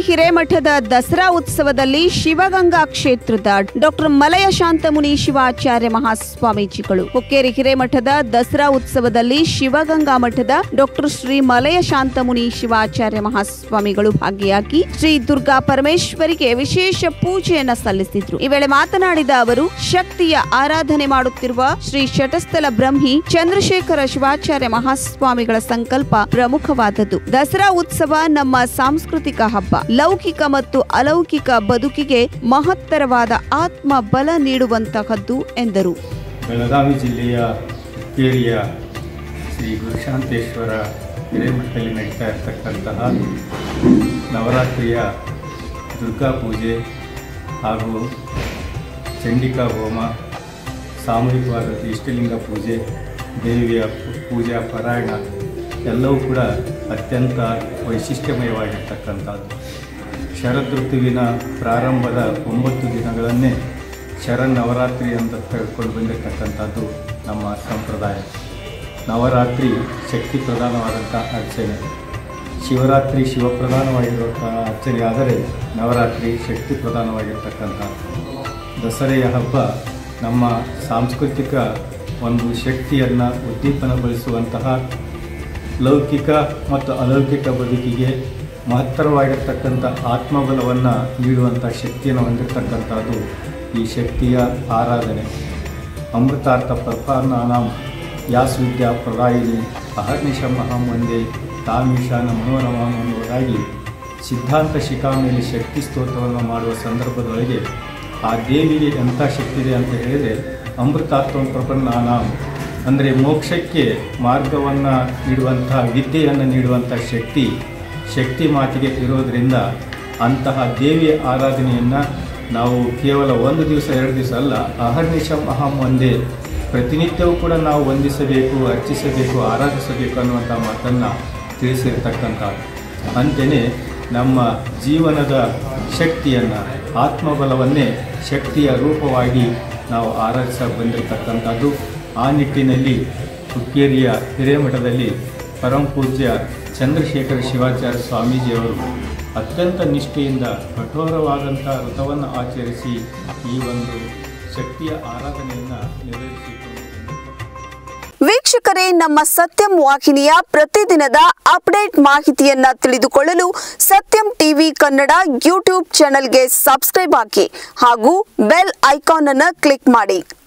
ಹಿರೇಮಠದ ದಸರಾ ಉತ್ಸವದಲ್ಲಿ ಶಿವಗಂಗಾ ಕ್ಷೇತ್ರದ ಡಾಕ್ಟರ್ ಮಲಯ ಶಾಂತಮುನಿ ಶಿವಾಚಾರ್ಯ ಮಹಾಸ್ವಾಮೀಜಿಗಳು ಹುಕ್ಕೇರಿ ಹಿರೇಮಠದ ದಸರಾ ಉತ್ಸವದಲ್ಲಿ ಶಿವಗಂಗಾ ಮಠದ ಡಾಕ್ಟರ್ ಶ್ರೀ ಮಲಯ ಶಾಂತಮುನಿ ಶಿವಾಚಾರ್ಯ ಮಹಾಸ್ವಾಮಿಗಳು ಭಾಗಿಯಾಗಿ ಶ್ರೀ ದುರ್ಗಾ ಪರಮೇಶ್ವರಿಗೆ ವಿಶೇಷ ಪೂಜೆಯನ್ನ ಸಲ್ಲಿಸಿದ್ರು ಈ ವೇಳೆ ಮಾತನಾಡಿದ ಅವರು ಶಕ್ತಿಯ ಆರಾಧನೆ ಮಾಡುತ್ತಿರುವ ಶ್ರೀ ಶಟಸ್ಥಲ ಬ್ರಹ್ಮಿ ಚಂದ್ರಶೇಖರ ಶಿವಾಚಾರ್ಯ ಮಹಾಸ್ವಾಮಿಗಳ ಸಂಕಲ್ಪ ಪ್ರಮುಖವಾದದ್ದು ದಸರಾ ಉತ್ಸವ ನಮ್ಮ ಸಾಂಸ್ಕೃತಿಕ ಹಬ್ಬ ಲೌಕಿಕ ಮತ್ತು ಅಲೌಕಿಕ ಬದುಕಿಗೆ ಮಹತ್ತರವಾದ ಆತ್ಮ ಬಲ ನೀಡುವಂತಹದ್ದು ಎಂದರು ಬೆಳಗಾವಿ ಜಿಲ್ಲೆಯ ಹುಕ್ಕೇರಿಯ ಶ್ರೀ ಗುರುಶಾಂತೇಶ್ವರ ಹಿರೇಮಠದಲ್ಲಿ ನಡೀತಾ ಇರತಕ್ಕಂತಹ ನವರಾತ್ರಿಯ ದುರ್ಗಾ ಪೂಜೆ ಹಾಗೂ ಚಂಡಿಕಾ ಹೋಮ ಸಾಮೂಹಿಕವಾದ ಇಷ್ಟಲಿಂಗ ಪೂಜೆ ದೇವಿಯ ಪೂ- ಪೂಜಾ ಪಾರಾಯಣ ಎಲ್ಲವೂ ಕೂಡ ಅತ್ಯಂತ ವೈಶಿಷ್ಟ್ಯಮಯವಾಗಿರ್ತಕ್ಕಂಥದ್ದು ಶರದೃತುವಿನ ಪ್ರಾರಂಭದ ಒಂಬತ್ತು ದಿನಗಳನ್ನೇ ಶರನ್ನವರಾತ್ರಿ ಅಂತ ತೆಗೆದುಕೊಂಡು ಬಂದಿರತಕ್ಕಂಥದ್ದು ನಮ್ಮ ಸಂಪ್ರದಾಯ ನವರಾತ್ರಿ ಶಕ್ತಿ ಪ್ರಧಾನವಾದಂಥ ಅರ್ಚನೆ ಶಿವರಾತ್ರಿ ಶಿವಪ್ರಧಾನವಾಗಿರುವಂತಹ ಅರ್ಚನೆ ಆದರೆ ನವರಾತ್ರಿ ಶಕ್ತಿ ಪ್ರಧಾನವಾಗಿರ್ತಕ್ಕಂಥದ್ದು ದಸರೆಯ ಹಬ್ಬ ನಮ್ಮ ಸಾಂಸ್ಕೃತಿಕ ಒಂದು ಶಕ್ತಿಯನ್ನು ಉದ್ದೀಪನಗೊಳಿಸುವಂತಹ ಲೌಕಿಕ ಮತ್ತು ಅಲೌಕಿಕ ಬದುಕಿಗೆ ಮಹತ್ತರವಾಗಿರ್ತಕ್ಕಂಥ ಆತ್ಮಬಲವನ್ನು ನೀಡುವಂಥ ಶಕ್ತಿಯನ್ನು ಹೊಂದಿರತಕ್ಕಂಥದ್ದು ಈ ಶಕ್ತಿಯ ಆರಾಧನೆ ಅಮೃತಾರ್ಥ ಪ್ರಧಾನಾಂ ಯಾಸ್ ವಿದ್ಯಾ ಪ್ರದಾಯಿನಿ ಅಹರ್ನಿಶಮಹಂ ಒಂದೇ ತಾಮೀಶಾನ ಮನೋರಮಂ ಅನ್ನುವುದಾಗಿ ಸಿದ್ಧಾಂತ ಶಿಖಾಮಣಿ ಶಕ್ತಿ ಸ್ತೋತ್ರವನ್ನು ಮಾಡುವ ಸಂದರ್ಭದೊಳಗೆ ಆ ದೇವಿಗೆ ಎಂಥ ಶಕ್ತಿ ಇದೆ ಅಂತ ಹೇಳಿದರೆ ಅಮೃತಾತ್ಮ ಪ್ರಪನ್ನಾನಾಂ ಅಂದರೆ ಮೋಕ್ಷಕ್ಕೆ ಮಾರ್ಗವನ್ನು ನೀಡುವಂಥ ವಿದ್ಯೆಯನ್ನು ನೀಡುವಂಥ ಶಕ್ತಿ ಶಕ್ತಿ ಮಾತಿಗೆ ಇರೋದರಿಂದ ಅಂತಹ ದೇವಿಯ ಆರಾಧನೆಯನ್ನು ನಾವು ಕೇವಲ ಒಂದು ದಿವಸ ಎರಡು ದಿವಸ ಅಲ್ಲ ಅಹರ್ನಿಶಂ ಅಹಂ ಒಂದೇ ಪ್ರತಿನಿತ್ಯವೂ ಕೂಡ ನಾವು ವಂದಿಸಬೇಕು ಅರ್ಚಿಸಬೇಕು ಆರಾಧಿಸಬೇಕು ಅನ್ನುವಂಥ ಮಾತನ್ನು ತಿಳಿಸಿರ್ತಕ್ಕಂಥದ್ದು ಅಂತೆಯೇ ನಮ್ಮ ಜೀವನದ ಶಕ್ತಿಯನ್ನು ಆತ್ಮಬಲವನ್ನೇ ಶಕ್ತಿಯ ರೂಪವಾಗಿ ನಾವು ಆರಾಧಿಸ ಬಂದಿರತಕ್ಕಂಥದ್ದು ಆ ನಿಟ್ಟಿನಲ್ಲಿ ಹುಕ್ಕೇರಿಯ ಹಿರೇಮಠದಲ್ಲಿ ಪರಮಪೂಜ್ಯ ಚಂದ್ರಶೇಖರ ಶಿವಾಚಾರ್ಯ ಸ್ವಾಮೀಜಿಯವರು ಅತ್ಯಂತ ನಿಷ್ಠೆಯಿಂದ ಕಠೋರವಾದಂಥ ವ್ರತವನ್ನು ಆಚರಿಸಿ ಈ ಒಂದು ಶಕ್ತಿಯ ಆರಾಧನೆಯನ್ನು ನೆರವೇರಿಸಿಕೊಂಡು ವೀಕ್ಷಕರೇ ನಮ್ಮ ಸತ್ಯಂ ವಾಹಿನಿಯ ಪ್ರತಿದಿನದ ಅಪ್ಡೇಟ್ ಮಾಹಿತಿಯನ್ನ ತಿಳಿದುಕೊಳ್ಳಲು ಸತ್ಯಂ ಟಿವಿ ಕನ್ನಡ ಯೂಟ್ಯೂಬ್ ಚಾನೆಲ್ಗೆ ಸಬ್ಸ್ಕ್ರೈಬ್ ಹಾಕಿ ಹಾಗೂ ಬೆಲ್ ಐಕಾನ್ ಅನ್ನು ಕ್ಲಿಕ್ ಮಾಡಿ